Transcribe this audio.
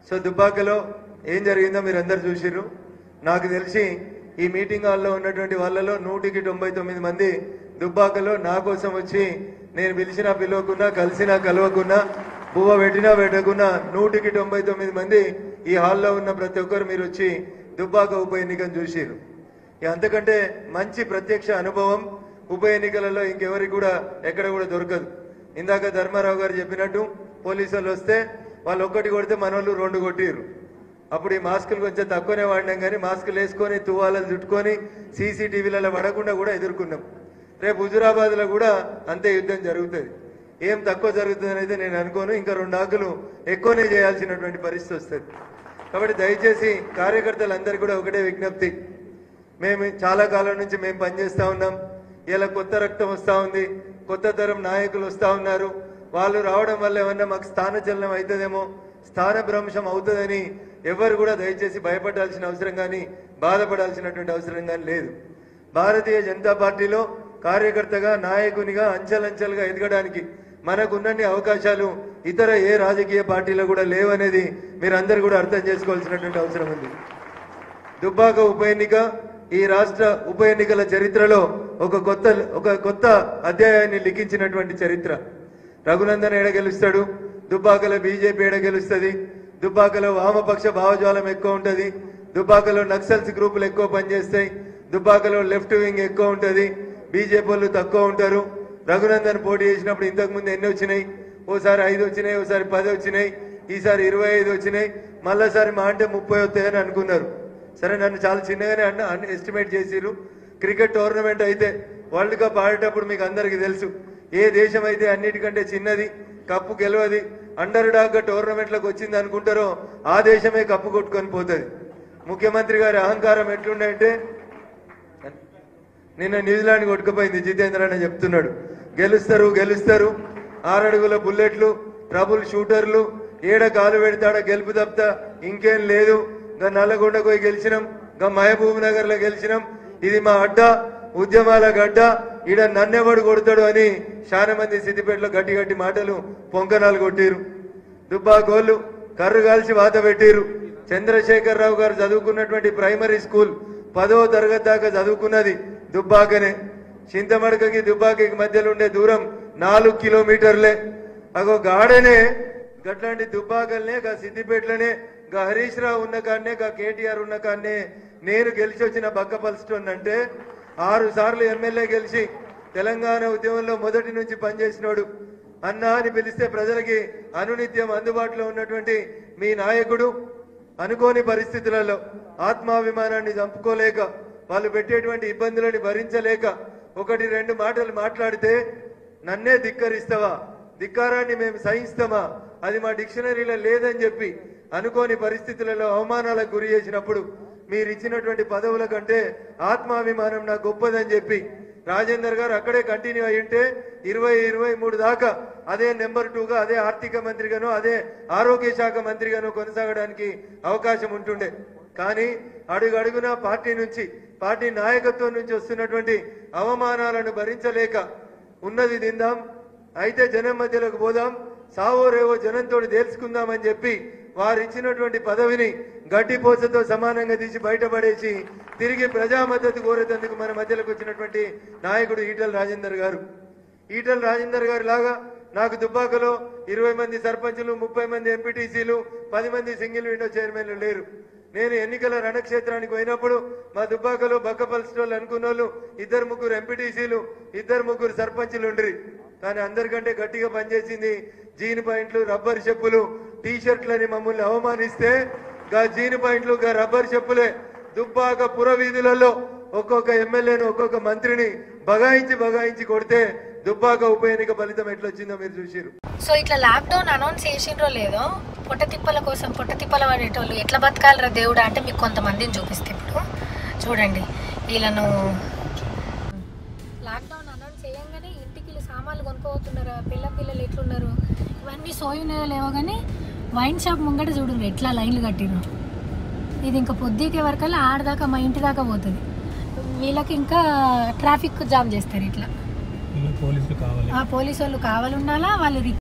so దుబ్బాకలో ఏం జరిగిందో మీరు అందరు చూసిర్రు నాకు తెలిసి ఈ మీటింగ్ హాల్లో ఉన్నటువంటి వాళ్ళలో నూటికి తొంభై తొమ్మిది మంది దుబ్బాకలో నా కోసం వచ్చి నేను పిలిచినా పిలవకున్నా కలిసినా కలవకున్నా పువ్వ పెట్టినా పెట్టకున్నా నూటికి తొంభై తొమ్మిది మంది ఈ హాల్లో ఉన్న ప్రతి ఒక్కరు మీరు వచ్చి దుబ్బాక ఉప ఎన్నికను చూసిర్రు ఇక అంతకంటే మంచి ప్రత్యక్ష అనుభవం ఉప ఎన్నికలలో ఇంకెవరికి కూడా ఎక్కడ కూడా దొరకదు ఇందాక ధర్మారావు గారు చెప్పినట్టు పోలీసు వాళ్ళు వస్తే వాళ్ళు ఒక్కటి కొడితే మన వాళ్ళు రెండు కొట్టిర్రు అప్పుడు ఈ మాస్కులు కొంచెం తక్కువనే వాడినాం కానీ మాస్కులు వేసుకొని తువాలను చుట్టుకొని సీసీటీవీలలో పడకుండా కూడా ఎదుర్కొన్నాం రేపు హుజురాబాద్లో కూడా అంతే యుద్ధం జరుగుతుంది ఏం తక్కువ జరుగుతుంది అయితే నేను అనుకోను ఇంకా రెండు ఆకులు ఎక్కువనే చేయాల్సినటువంటి పరిస్థితి వస్తుంది కాబట్టి దయచేసి కార్యకర్తలందరికీ కూడా ఒకటే విజ్ఞప్తి మేము చాలా కాలం నుంచి మేము పనిచేస్తా ఉన్నాం ఇలా కొత్త రక్తం వస్తా ఉంది కొత్త తరం నాయకులు వస్తా ఉన్నారు వాళ్ళు రావడం వల్ల ఏమన్నా మాకు స్థానచలనం అవుతుందేమో స్థాన భ్రంశం అవుతుందని ఎవరు కూడా దయచేసి భయపడాల్సిన అవసరం కానీ బాధపడాల్సినటువంటి అవసరం కానీ లేదు భారతీయ జనతా పార్టీలో కార్యకర్తగా నాయకునిగా అంచెలంచెలుగా ఎదగడానికి మనకున్నన్ని అవకాశాలు ఇతర ఏ రాజకీయ పార్టీలో కూడా లేవనేది మీరందరూ కూడా అర్థం చేసుకోవాల్సినటువంటి అవసరం ఉంది దుబ్బాక ఉప ఎన్నిక ఈ రాష్ట్ర ఉప ఎన్నికల చరిత్రలో ఒక కొత్త ఒక కొత్త అధ్యాయాన్ని లిఖించినటువంటి చరిత్ర రఘునందన్ ఎడ గెలుస్తాడు దుబ్బాకలో బీజేపీ ఎడ గెలుస్తుంది దుబ్బాకలో వామపక్ష భావజాలం ఎక్కువ ఉంటది దుబ్బాకలో నక్సల్స్ గ్రూపులు ఎక్కువ పనిచేస్తాయి దుబ్బాకలో లెఫ్ట్ వింగ్ ఎక్కువ ఉంటది బీజేపీ వాళ్ళు తక్కువ ఉంటారు రఘునందన్ పోటీ చేసినప్పుడు ఇంతకు ముందు ఎన్ని వచ్చినాయి ఓసారి ఐదు వచ్చినాయి ఓసారి పది వచ్చినాయి ఈసారి ఇరవై ఐదు వచ్చినాయి మళ్ళాసారి మా అంటే ముప్పై వస్తాయని అనుకున్నారు సరే నన్ను చాలా చిన్నగానే అన్న అన్న ఎస్టిమేట్ చేసిరు క్రికెట్ టోర్నమెంట్ అయితే వరల్డ్ కప్ ఆడేటప్పుడు మీకు అందరికీ తెలుసు ఏ దేశం అయితే అన్నిటికంటే చిన్నది కప్పు గెలవది అండర్ డాగ్ టోర్నమెంట్లకు వచ్చింది అనుకుంటారో ఆ దేశమే కప్పు కొట్టుకొని పోతుంది ముఖ్యమంత్రి గారి అహంకారం ఎట్లుండే అంటే నిన్న న్యూజిలాండ్ కొట్టుకుపోయింది జితేంద్ర అని చెప్తున్నాడు గెలుస్తారు గెలుస్తారు ఆరడుగుల బుల్లెట్లు ట్రబుల్ షూటర్లు ఏడ కాలు పెడతాడ గెలుపు తప్ప ఇంకేం లేదు గా నల్లగొండకు పోయి గెలిచినాం గా మహబూబ్ నగర్ లో గెలిచినాం ఇది మా అడ్డ ఉద్యమాల గడ్డ ఈడ నన్నెవడు కొడతాడు అని చాలా మంది సిద్దిపేటలో గట్టి గట్టి మాటలు పొంకనాలు కొట్టిరు దుబ్బాకోళ్ళు కర్రు కాల్చి వాత పెట్టిరు చంద్రశేఖర్ రావు గారు చదువుకున్నటువంటి ప్రైమరీ స్కూల్ పదో తరగతి దాకా చదువుకున్నది దుబ్బాకనే చింతమడకకి దుబ్బాకకి మధ్యలో ఉండే దూరం నాలుగు కిలోమీటర్లే అగో గాడనే గట్లాంటి దుబ్బాకల్నే గా సిద్దిపేటలోనే గా హరీష్ రావు ఉన్న కాడనే గా కేటీఆర్ ఉన్న కాడనే నేను గెలిచి వచ్చిన బక్కపలుస్తుందంటే ఆరు సార్లు ఎమ్మెల్యే గెలిచి తెలంగాణ ఉద్యమంలో మొదటి నుంచి పనిచేసినోడు అన్నా అని పిలిస్తే ప్రజలకి అనునిత్యం అందుబాటులో ఉన్నటువంటి మీ నాయకుడు అనుకోని పరిస్థితులలో ఆత్మాభిమానాన్ని చంపుకోలేక వాళ్ళు పెట్టేటువంటి ఇబ్బందులని భరించలేక ఒకటి రెండు మాటలు మాట్లాడితే నన్నే ధిక్కరిస్తావా ధిక్కారాన్ని మేము సహిస్తామా అది మా డిక్షనరీలో లేదని చెప్పి అనుకోని పరిస్థితులలో అవమానాలకు గురి చేసినప్పుడు మీరు ఇచ్చినటువంటి పదవుల కంటే ఆత్మాభిమానం నాకు గొప్పదని చెప్పి రాజేందర్ గారు అక్కడే కంటిన్యూ అయి ఉంటే ఇరవై ఇరవై మూడు దాకా అదే నెంబర్ టూగా అదే ఆర్థిక మంత్రిగానో అదే ఆరోగ్య శాఖ మంత్రిగానో కొనసాగడానికి అవకాశం ఉంటుండే కానీ అడుగు అడుగున పార్టీ నుంచి పార్టీ నాయకత్వం నుంచి వస్తున్నటువంటి అవమానాలను భరించలేక ఉన్నది తిందాం అయితే జనం మధ్యలోకి పోదాం సావో రేవో జనంతో తేల్చుకుందామని చెప్పి వారు ఇచ్చినటువంటి పదవిని గడ్డిపోసతో సమానంగా తీసి బయటపడేసి తిరిగి ప్రజా మద్దతు కోరేందుకు మన మధ్యలోకి వచ్చినటువంటి నాయకుడు ఈటల రాజేందర్ గారు ఈటల రాజేందర్ గారి లాగా నాకు దుబ్బాకలో ఇరవై మంది సర్పంచులు ముప్పై మంది ఎంపీటీసీలు పది మంది సింగిల్ విండో చైర్మన్లు లేరు నేను ఎన్నికల రణక్షేత్రానికి పోయినప్పుడు మా దుబ్బాకలో బక్కపల్స్టోళ్ళు అనుకున్న వాళ్ళు ఇద్దరు ముగ్గురు ఎంపీటీసీలు ఇద్దరు ముగ్గురు సర్పంచులు ఉండ్రి కానీ అందరికంటే గట్టిగా పనిచేసింది జీన్ పాయింట్లు రబ్బర్ చెప్పులు టీ షర్ట్లని మమ్మల్ని అవమానిస్తే గా జీన్ పాయింట్లు గా రబ్బర్ చెప్పులే దుబ్బాక పుర వీధులలో ఒక్కొక్క ఎమ్మెల్యేను ఒక్కొక్క మంత్రిని బగాయించి బగాయించి కొడితే దుబ్బాక ఉప ఎన్నిక ఫలితం ఎట్లొచ్చిందో మీరు చూసిరు సో ఇట్లా లాక్డౌన్ అనౌన్స్ చేసిండ్రో లేదో పొట్ట తిప్పల కోసం పొట్ట తిప్పల పడేటోళ్ళు ఎట్లా బతకాలరా దేవుడా అంటే మీకు కొంతమందిని చూపిస్తే ఇప్పుడు చూడండి వీళ్ళను లాక్డౌన్ అనౌన్స్ చేయంగానే ఇంటికి వీళ్ళు సామాన్లు కొనుక్కోతున్నారు పిల్ల పిల్లలు ఎట్లున్నారు ఇవన్నీ సోయినాయో లేవో కానీ వైన్ షాప్ ముంగట చూడు ఎట్లా లైన్లు కట్టిరు ఇది ఇంకా పొద్దుకే వరకల్లా ఆడదాకా మా ఇంటి దాకా పోతుంది వీళ్ళకి ఇంకా ట్రాఫిక్ జామ్ చేస్తారు ఇట్లా పోలీసులు కావాలి ఆ పోలీసు వాళ్ళు కావాలన్నాలా వాళ్ళు